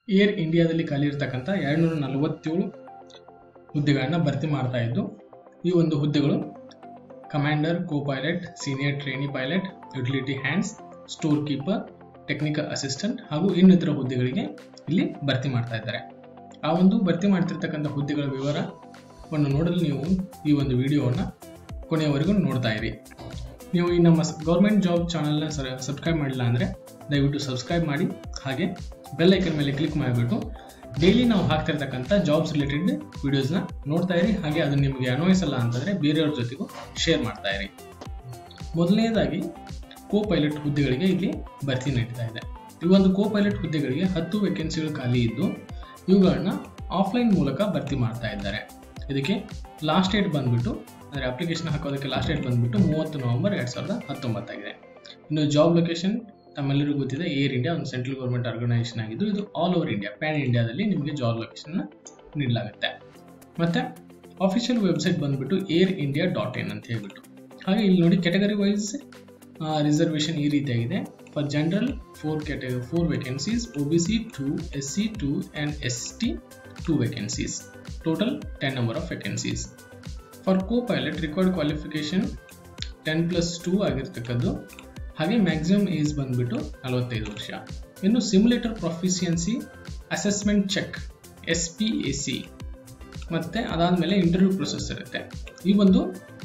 air ಇಂಡಿಯಾದಲ್ಲಿ ಖಾಲಿ ಇರತಕ್ಕಂಥ ಎರಡುನೂರ ನಲವತ್ತೇಳು ಹುದ್ದೆಗಳನ್ನು ಭರ್ತಿ ಮಾಡ್ತಾ ಇದ್ದು ಈ ಒಂದು ಹುದ್ದೆಗಳು commander co pilot senior trainee pilot utility hands store keeper technical assistant ಹಾಗೂ ಇನ್ನಿತರ ಹುದ್ದೆಗಳಿಗೆ ಇಲ್ಲಿ ಭರ್ತಿ ಮಾಡ್ತಾ ಇದ್ದಾರೆ ಆ ಒಂದು ಭರ್ತಿ ಮಾಡ್ತಿರ್ತಕ್ಕಂಥ ಹುದ್ದೆಗಳ ವಿವರವನ್ನು ನೋಡಲು ನೀವು ಈ ಒಂದು ವಿಡಿಯೋವನ್ನು ಕೊನೆಯವರೆಗೂ ನೋಡ್ತಾ ಇರಿ ನೀವು ಈ ನಮ್ಮ ಗೌರ್ಮೆಂಟ್ ಜಾಬ್ ಚಾನಲ್ನ ಸಬ್ಸ್ಕ್ರೈಬ್ ಮಾಡಿಲ್ಲ ಅಂದರೆ ದಯವಿಟ್ಟು ಸಬ್ಸ್ಕ್ರೈಬ್ ಮಾಡಿ ಹಾಗೆ ಬೆಲ್ ಐಕನ್ ಮೇಲೆ ಕ್ಲಿಕ್ ಮಾಡಿಬಿಟ್ಟು ಡೈಲಿ ನಾವು ಹಾಕ್ತಿರ್ತಕ್ಕಂಥ ಜಾಬ್ಸ್ ರಿಲೇಟೆಡ್ ವಿಡಿಯೋಸ್ನ ನೋಡ್ತಾ ಇರಿ ಹಾಗೆ ಅದು ನಿಮಗೆ ಅನ್ವಯಿಸಲ್ಲ ಅಂತಂದರೆ ಬೇರೆಯವ್ರ ಜೊತೆಗೂ ಶೇರ್ ಮಾಡ್ತಾ ಇರಿ ಮೊದಲನೇದಾಗಿ ಕೋ ಪೈಲಟ್ ಹುದ್ದೆಗಳಿಗೆ ಇಲ್ಲಿ ಭರ್ತಿ ನಡೀತಾ ಇದೆ ಈ ಒಂದು ಕೋ ಪೈಲಟ್ ಹುದ್ದೆಗಳಿಗೆ ಹತ್ತು ವೇಕೆನ್ಸಿಗಳು ಖಾಲಿ ಇದ್ದು ಇವುಗಳನ್ನ ಆಫ್ಲೈನ್ ಮೂಲಕ ಭರ್ತಿ ಮಾಡ್ತಾ ಇದ್ದಾರೆ ಇದಕ್ಕೆ ಲಾಸ್ಟ್ ಡೇಟ್ ಬಂದ್ಬಿಟ್ಟು ಅಂದರೆ ಅಪ್ಲಿಕೇಶನ್ ಹಾಕೋದಕ್ಕೆ ಲಾಸ್ಟ್ ಡೇಟ್ ಬಂದ್ಬಿಟ್ಟು ಮೂವತ್ತು ನವೆಂಬರ್ ಎರಡು ಸಾವಿರದ ಹತ್ತೊಂಬತ್ತಾಗಿದೆ ಇನ್ನು ಜಾಬ್ ಲೊಕೇಶನ್ ತಮ್ಮೆಲ್ಲರಿಗೂ ಗೊತ್ತಿದೆ ಏರ್ ಇಂಡಿಯಾ ಒಂದು ಸೆಂಟ್ರಲ್ ಗೌರ್ಮೆಂಟ್ ಆರ್ಗನೈಸೇಷನ್ ಆಗಿದ್ದು ಇದು ಆಲ್ ಓವರ್ ಇಂಡಿಯಾ ಪ್ಯಾನ್ ಇಂಡಿಯಾದಲ್ಲಿ ನಿಮಗೆ ಜಾಬ್ ಲೊಕೇಶನ್ ನೀಡಲಾಗುತ್ತೆ ಮತ್ತು ಅಫಿಷಿಯಲ್ ವೆಬ್ಸೈಟ್ ಬಂದ್ಬಿಟ್ಟು ಏರ್ ಇಂಡಿಯಾ ಡಾಟ್ ಇನ್ ಅಂತ ಹೇಳ್ಬಿಟ್ಟು ಹಾಗೆ ಇಲ್ಲಿ ನೋಡಿ ಕೆಟಗರಿ ವೈಸ್ ರಿಸರ್ವೇಷನ್ ಈ ರೀತಿಯಾಗಿದೆ for general four category four vacancies O B C two S C two and S T two vacancies total ten number of vacancies for co pilot required qualification ten plus two ಆಗಿರ್ತಕ್ಕದ್ದು ಹಾಗೆ maximum age ಬಂದ್ಬಿಟ್ಟು ನಲವತ್ತೈದು ವರ್ಷ ಇನ್ನು simulator proficiency assessment check S P A C ಮತ್ತು ಅದಾದಮೇಲೆ interview process ಇರುತ್ತೆ ಈ ಒಂದು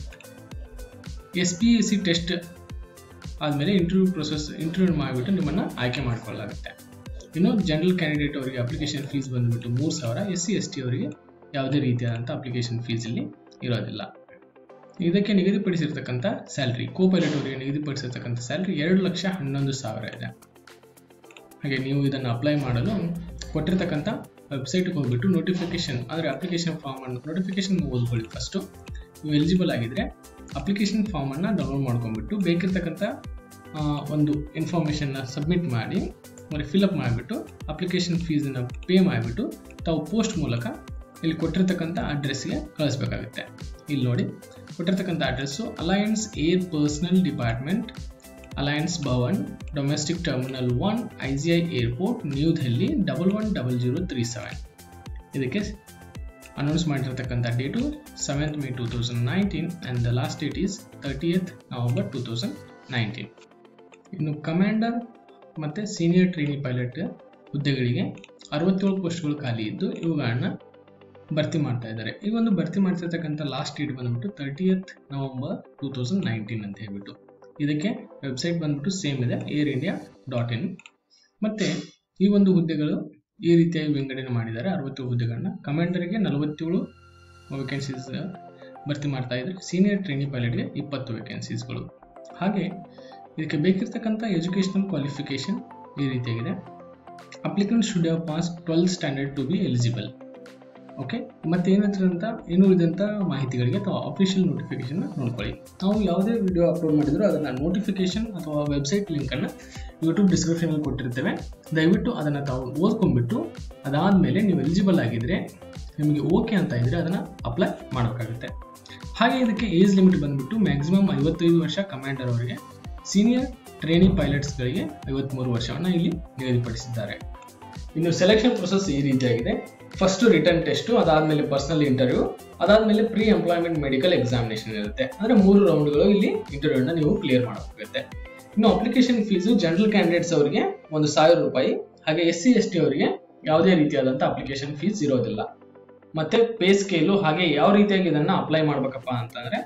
S P A C test ಆದಮೇಲೆ ಇಂಟರ್ವ್ಯೂ ಪ್ರೊಸೆಸ್ ಇಂಟರ್ವ್ಯೂ ಮಾಡಿಬಿಟ್ಟು ನಿಮ್ಮನ್ನು ಆಯ್ಕೆ ಮಾಡಿಕೊಳ್ಳಲಾಗುತ್ತೆ ಇನ್ನು ಜನರಲ್ ಕ್ಯಾಂಡಿಡೇಟ್ ಅವರಿಗೆ ಅಪ್ಲಿಕೇಶನ್ ಫೀಸ್ ಬಂದುಬಿಟ್ಟು ಮೂರು ಸಾವಿರ ಎಸ್ ಸಿ ಎಸ್ ಟಿ ಅವರಿಗೆ ಯಾವುದೇ ರೀತಿಯಾದಂಥ ಅಪ್ಲಿಕೇಶನ್ ಫೀಸ್ ಇಲ್ಲಿ ಇರೋದಿಲ್ಲ ಇದಕ್ಕೆ ನಿಗದಿಪಡಿಸಿರ್ತಕ್ಕಂಥ ಸ್ಯಾಲ್ರಿ ಕೋ ಪೈಲಟ್ ಅವರಿಗೆ ನಿಗದಿಪಡಿಸಿರ್ತಕ್ಕಂಥ ಸ್ಯಾಲ್ರಿ ಎರಡು ಲಕ್ಷ ಹನ್ನೊಂದು ಸಾವಿರ ಇದೆ ಹಾಗೆ ನೀವು ಇದನ್ನು ಅಪ್ಲೈ ಮಾಡಲು ಕೊಟ್ಟಿರ್ತಕ್ಕಂಥ ವೆಬ್ಸೈಟ್ಗೆ ಹೋಗ್ಬಿಟ್ಟು ನೋಟಿಫಿಕೇಶನ್ ಅಂದರೆ ಅಪ್ಲಿಕೇಶನ್ ಫಾರ್ಮನ್ನು ನೋಟಿಫಿಕೇಶನ್ ಓದ್ಕೊಳ್ಳಿ ಫಸ್ಟು ನೀವು ಎಲಿಜಿಬಲ್ ಆಗಿದ್ದರೆ ಅಪ್ಲಿಕೇಶನ್ ಫಾರ್ಮನ್ನು ಡೌನ್ಲೋಡ್ ಮಾಡ್ಕೊಂಡ್ಬಿಟ್ಟು ಬೇಕಿರ್ತಕ್ಕಂಥ ಒಂದು ಇನ್ಫಾರ್ಮೇಷನ್ನ ಸಬ್ಮಿಟ್ ಮಾಡಿ ಅಂದರೆ ಫಿಲಪ್ ಮಾಡಿಬಿಟ್ಟು ಅಪ್ಲಿಕೇಶನ್ ಫೀಸನ್ನು ಪೇ ಮಾಡಿಬಿಟ್ಟು ತಾವು ಪೋಸ್ಟ್ ಮೂಲಕ ಇಲ್ಲಿ ಕೊಟ್ಟಿರ್ತಕ್ಕಂಥ ಅಡ್ರೆಸ್ಗೆ ಕಳಿಸ್ಬೇಕಾಗುತ್ತೆ ಇಲ್ಲಿ ನೋಡಿ ಕೊಟ್ಟಿರ್ತಕ್ಕಂಥ address alliance air personnel department alliance Bhavan domestic terminal one I G I airport new Delhi double one double zero three seven ಇದಕ್ಕೆ ಅನೌನ್ಸ್ ಮಾಡಿರ್ತಕ್ಕಂಥ date seventh May two thousand nineteen and the last date is thirtieth November two thousand nineteen ಇನ್ನು commander ಮತ್ತು senior trainee pilot ಹುದ್ದೆಗಳಿಗೆ ಅರವತ್ತೇಳು ಪೋಸ್ಟ್ಗಳು ಖಾಲಿ ಇದ್ದು ಇವುಗಳನ್ನ ಭರ್ತಿ ಮಾಡ್ತಾ ಇದ್ದಾರೆ ಈ ಒಂದು ಭರ್ತಿ ಮಾಡ್ತಿರ್ತಕ್ಕಂಥ ಲಾಸ್ಟ್ ಡೇಟ್ ಬಂದ್ಬಿಟ್ಟು thirtieth November two thousand nineteen ಅಂತ ಹೇಳ್ಬಿಟ್ಟು ಇದಕ್ಕೆ ವೆಬ್ಸೈಟ್ ಬಂದ್ಬಿಟ್ಟು ಸೇಮ್ ಇದೆ ಏರ್ ಇಂಡಿಯಾ ಡಾಟ್ ಇನ್ ಮತ್ತು ಈ ಒಂದು ಹುದ್ದೆಗಳು ಈ ರೀತಿಯಾಗಿ ವಿಂಗಡಣೆ ಮಾಡಿದ್ದಾರೆ ಅರವತ್ತೇಳು ಹುದ್ದೆಗಳನ್ನ ಕಮಾಂಡರ್ಗೆ ನಲವತ್ತೇಳು ವೇಕೆನ್ಸೀಸ್ ಭರ್ತಿ ಮಾಡ್ತಾ ಇದ್ದಾರೆ ಸೀನಿಯರ್ ಟ್ರೈನಿ ಪೈಲಟ್ಗೆ ಇಪ್ಪತ್ತು ವೇಕೆನ್ಸೀಸ್ಗಳು ಹಾಗೆ ಇದಕ್ಕೆ ಬೇಕಿರ್ತಕ್ಕಂಥ ಎಜುಕೇಷನಲ್ ಕ್ವಾಲಿಫಿಕೇಷನ್ ಈ ರೀತಿಯಾಗಿದೆ applicant should have pass twelfth standard to be eligible okay ಮತ್ತೆ ಏನಿರ್ತಂತ ಏನು ಉಳಿದಂಥ ಮಾಹಿತಿಗಳಿಗೆ ಅಥವಾ ಅಫಿಷಿಯಲ್ ನೋಟಿಫಿಕೇಶನ್ ನೋಡ್ಕೊಳ್ಳಿ ನಾವು ಯಾವುದೇ ವಿಡಿಯೋ ಅಪ್ಲೋಡ್ ಮಾಡಿದ್ರು ಅದನ್ನು ನೋಟಿಫಿಕೇಶನ್ ಅಥವಾ ವೆಬ್ಸೈಟ್ ಲಿಂಕನ್ನು ಯೂಟ್ಯೂಬ್ ಡಿಸ್ಕ್ರಿಪ್ಷನಲ್ಲಿ ಕೊಟ್ಟಿರ್ತೇವೆ ದಯವಿಟ್ಟು ಅದನ್ನು ತಾವು ಓದ್ಕೊಂಡ್ಬಿಟ್ಟು ಅದಾದಮೇಲೆ ನೀವು ಎಲಿಜಿಬಲ್ ಆಗಿದ್ದರೆ ನಿಮಗೆ ಓಕೆ ಅಂತ ಇದ್ದರೆ ಅದನ್ನು ಅಪ್ಲೈ ಮಾಡಬೇಕಾಗುತ್ತೆ ಹಾಗೆ ಇದಕ್ಕೆ ಏಜ್ ಲಿಮಿಟ್ ಬಂದುಬಿಟ್ಟು ಮ್ಯಾಕ್ಸಿಮಮ್ ಐವತ್ತೈದು ವರ್ಷ ಕಮಾಂಡರ್ ಅವರಿಗೆ ಸೀನಿಯರ್ ಟ್ರೈನಿ ಪೈಲಟ್ಸ್ಗಳಿಗೆ ಐವತ್ತ್ಮೂರು ವರ್ಷವನ್ನು ಇಲ್ಲಿ ನಿಗದಿಪಡಿಸಿದ್ದಾರೆ ಇನ್ನು ಸೆಲೆಕ್ಷನ್ ಪ್ರೊಸೆಸ್ ಈ ರೀತಿಯಾಗಿದೆ ಫಸ್ಟ್ ರಿಟರ್ನ್ ಟೆಸ್ಟು ಅದಾದಮೇಲೆ ಪರ್ಸನಲ್ ಇಂಟರ್ವ್ಯೂ ಅದಾದಮೇಲೆ ಪ್ರೀ ಎಂಪ್ಲಾಯ್ಮೆಂಟ್ ಮೆಡಿಕಲ್ ಎಕ್ಸಾಮಿನೇಷನ್ ಇರುತ್ತೆ ಅಂದರೆ ಮೂರು ರೌಂಡ್ಗಳು ಇಲ್ಲಿ ಇಂಟರ್ವ್ಯೂನ ನೀವು ಕ್ಲಿಯರ್ ಮಾಡಬೇಕಾಗುತ್ತೆ ಇನ್ನು ಅಪ್ಲಿಕೇಶನ್ ಫೀಸು ಜನರಲ್ ಕ್ಯಾಂಡಿಡೇಟ್ಸ್ ಅವರಿಗೆ ಒಂದು ಸಾವಿರ ರೂಪಾಯಿ ಹಾಗೆ ಎಸ್ ಸಿ ಎಸ್ ಟಿ ಅವರಿಗೆ ಯಾವುದೇ ರೀತಿಯಾದಂಥ ಅಪ್ಲಿಕೇಶನ್ ಫೀಸ್ ಇರೋದಿಲ್ಲ ಮತ್ತೆ ಪೇ ಸ್ಕೇಲು ಹಾಗೆ ಯಾವ ರೀತಿಯಾಗಿ ಇದನ್ನ ಅಪ್ಲೈ ಮಾಡ್ಬೇಕಪ್ಪ ಅಂತಂದ್ರೆ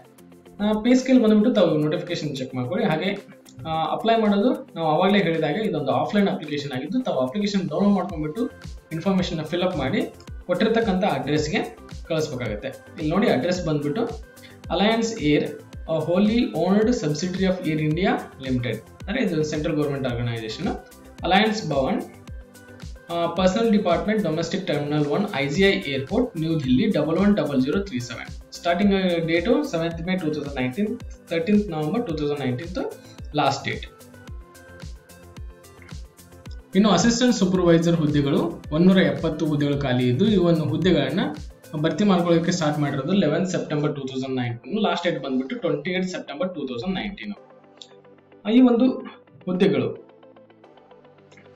ಪೇ ಸ್ಕೇಲ್ ಬಂದ್ಬಿಟ್ಟು ತಾವು ನೋಟಿಫಿಕೇಶನ್ ಚೆಕ್ ಮಾಡ್ಕೊಳ್ಳಿ ಹಾಗೆ ಅಪ್ಲೈ ಮಾಡೋದು ನಾವು ಅವಾಗಲೇ ಹೇಳಿದಾಗೆ ಇದೊಂದು ಆಫ್ಲೈನ್ ಅಪ್ಲಿಕೇಶನ್ ಆಗಿದ್ದು ತಾವು ಅಪ್ಲಿಕೇಶನ್ ಡೌನ್ಲೋಡ್ ಮಾಡ್ಕೊಂಡ್ಬಿಟ್ಟು ಇನ್ಫಾರ್ಮೇಶನ್ ಫಿಲ್ಅಪ್ ಮಾಡಿ ಕೊಟ್ಟಿರ್ತಕ್ಕಂಥ ಅಡ್ರೆಸ್ಗೆ ಕಳಿಸ್ಬೇಕಾಗುತ್ತೆ ಇಲ್ಲಿ ನೋಡಿ ಅಡ್ರೆಸ್ ಬಂದ್ಬಿಟ್ಟು alliance air wholly owned subsidiary of air India limited ಅಂದರೆ ಇದು central government organisation alliance Bhavan personnel department domestic terminal one I G I airport new Delhi double one double zero three seven starting date seventh May two thousand nineteen thirteenth November two thousand nineteenth last date ಇನ್ನು assistant supervisor ಹುದ್ದೆಗಳು ಒಂದೂರ ಎಪ್ಪತ್ತು ಹುದ್ದೆಗಳು ಖಾಲಿ ಇದ್ದು ಈ ಒಂದು ಹುದ್ದೆಗಳನ್ನ ಭರ್ತಿ ಮಾಡ್ಕೊಳ್ಳೋಕೆ ಸ್ಟಾರ್ಟ್ ಮಾಡಿರೋದು eleven September two thousand nineteen last date ಬಂದ್ಬಿಟ್ಟು twenty eight September two thousand nineteen ಈ ಒಂದು ಹುದ್ದೆಗಳು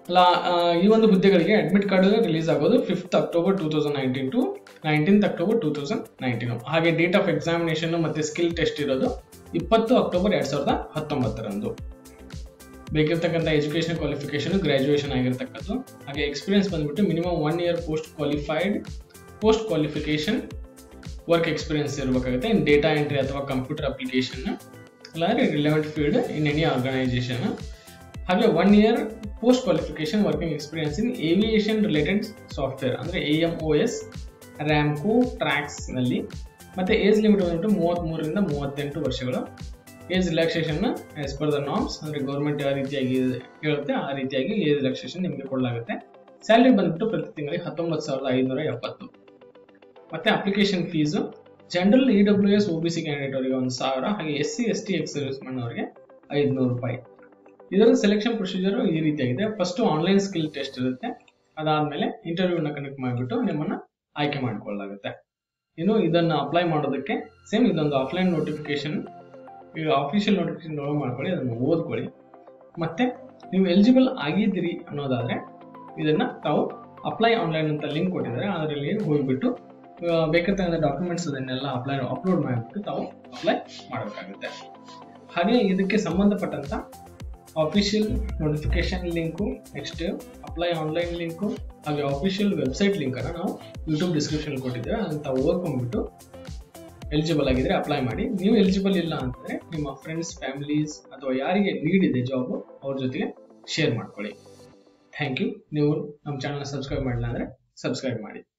ಅಲ್ಲ ಆ, ಈ ಒಂದು ಹುದ್ದೆಗಳಿಗೆ ಅಡ್ಮಿಟ್ ಕಾರ್ಡ್ ರಿಲೀಸ್ ಆಗೋದು fifth October two thousand nineteen to nineteenth October two thousand nineteen ಹಾಗೆ ಡೇಟ್ ಆಫ್ ಎಕ್ಸಾಮಿನೇಷನ್ ಮತ್ತೆ ಸ್ಕಿಲ್ ಟೆಸ್ಟ್ ಇರೋದು ಇಪ್ಪತ್ತು ಅಕ್ಟೋಬರ್ ಎರಡ್ ಸಾವಿರದ ಹತ್ತೊಂಬತ್ತರಂದು ಬೇಕಿರ್ತಕ್ಕಂಥ ಎಜುಕೇಶನ್ ಕ್ವಾಲಿಫಿಕೇಶನ್ ಗ್ರಾಜುಯೇಷನ್ ಆಗಿರ್ತಕ್ಕದ್ದು ಹಾಗೆ ಎಕ್ಸ್ಪೀರಿಯನ್ಸ್ ಬಂದ್ಬಿಟ್ಟು minimum one year post qualified post qualification work experience ಇರಬೇಕಾಗುತ್ತೆ ಇನ್ ಡೇಟಾ ಎಂಟ್ರಿ ಅಥವಾ ಕಂಪ್ಯೂಟರ್ ಅಪ್ಲಿಕೇಶನ್ ಅಲ್ಲಾಂದ್ರೆ relevant field in any organisation ಹಾಗೆ one year post qualification working experience in aviation related software ಅಂದರೆ A M O S Ramco ಟ್ರ್ಯಾಕ್ಸ್ನಲ್ಲಿ ಮತ್ತು age limit ಬಂದ್ಬಿಟ್ಟು ಮೂವತ್ತ್ಮೂರರಿಂದ ಮೂವತ್ತೆಂಟು ವರ್ಷಗಳು age relaxation as per the norms ಅಂದರೆ ಗೌರ್ಮೆಂಟ್ ಯಾವ ರೀತಿಯಾಗಿ ಹೇಳುತ್ತೆ ಆ ರೀತಿಯಾಗಿ ಏಜ್ ರಿಲ್ಯಾಕ್ಸೇಷನ್ ನಿಮಗೆ ಕೊಡಲಾಗುತ್ತೆ ಸ್ಯಾಲ್ರಿ ಬಂದ್ಬಿಟ್ಟು ಪ್ರತಿ ತಿಂಗಳಿಗೆ ಹತ್ತೊಂಬತ್ತು ಸಾವಿರದ ಐನೂರ ಎಪ್ಪತ್ತು ಮತ್ತೆ application fees general E W S O B C candidate ಅವರಿಗೆ ಒಂದು ಸಾವಿರ ಹಾಗೆ S C S T ex service ಅವರಿಗೆ ಐದುನೂರು ರೂಪಾಯಿ ಇದರ ಸೆಲೆಕ್ಷನ್ ಪ್ರೊಸೀಜರ್ ಈ ರೀತಿಯಾಗಿದೆ ಫಸ್ಟ್ ಆನ್ಲೈನ್ ಸ್ಕಿಲ್ ಟೆಸ್ಟ್ ಇರುತ್ತೆ ಅದಾದ್ಮೇಲೆ ಇಂಟರ್ವ್ಯೂನ ಕನೆಕ್ಟ್ ಮಾಡಿಬಿಟ್ಟು ನಿಮ್ಮನ್ನ ಆಯ್ಕೆ ಮಾಡಿಕೊಳ್ಳಲಾಗುತ್ತೆ ಇನ್ನು ಇದನ್ನ ಅಪ್ಲೈ ಮಾಡೋದಕ್ಕೆ ಸೇಮ್ ಇದೊಂದು ಆಫ್ಲೈನ್ ನೋಟಿಫಿಕೇಶನ್ ಈಗ ಆಫಿಷಿಯಲ್ ನೋಟಿಫಿಕೇಶನ್ ಡೌನ್ಲೋಡ್ ಮಾಡ್ಕೊಳ್ಳಿ ಅದನ್ನು ಓದ್ಕೊಳ್ಳಿ ಮತ್ತೆ ನೀವು ಎಲಿಜಿಬಲ್ ಆಗಿದ್ದೀರಿ ಅನ್ನೋದಾದ್ರೆ ಇದನ್ನ ತಾವು ಅಪ್ಲೈ ಆನ್ಲೈನ್ ಅಂತ ಲಿಂಕ್ ಕೊಟ್ಟಿದ್ದಾರೆ ಅದರಲ್ಲಿ ಹೋಗ್ಬಿಟ್ಟು ಆ, ಬೇಕಾದಂಥ ಡಾಕ್ಯುಮೆಂಟ್ಸ್ ಅದನ್ನೆಲ್ಲ ಅಪ್ಲೈ ಅಪ್ಲೋಡ್ ಮಾಡಿಬಿಟ್ಟು ತಾವು ಅಪ್ಲೈ ಮಾಡಬೇಕಾಗುತ್ತೆ ಹಾಗೆ ಇದಕ್ಕೆ ಸಂಬಂಧಪಟ್ಟಂತ official notification link next apply online link ಹಾಗೆ ಆಫಿಷಿಯಲ್ ವೆಬ್ಸೈಟ್ ಲಿಂಕನ್ನು ನಾವು ಯೂಟ್ಯೂಬ್ ಡಿಸ್ಕ್ರಿಪ್ಷನ್ ಕೊಟ್ಟಿದ್ದೇವೆ ಅದನ್ನು ತಾವು ಓದ್ಕೊಂಡ್ಬಿಟ್ಟು ಎಲಿಜಿಬಲ್ ಆಗಿದ್ರೆ ಅಪ್ಲೈ ಮಾಡಿ ನೀವು ಎಲಿಜಿಬಲ್ ಇಲ್ಲ ಅಂತಂದ್ರೆ ನಿಮ್ಮ ಫ್ರೆಂಡ್ಸ್ ಫ್ಯಾಮಿಲೀಸ್ ಅಥವಾ ಯಾರಿಗೆ ನೀಡ್ ಇದೆ ಜಾಬ್ ಅವ್ರ ಜೊತೆಗೆ ಶೇರ್ ಮಾಡ್ಕೊಳ್ಳಿ ಥ್ಯಾಂಕ್ ಯು ನೀವು ನಮ್ಮ ಚಾನಲ್ ಸಬ್ಸ್ಕ್ರೈಬ್ ಮಾಡಿಲ್ಲ ಅಂದ್ರೆ ಸಬ್ಸ್ಕ್ರೈಬ್ ಮಾಡಿ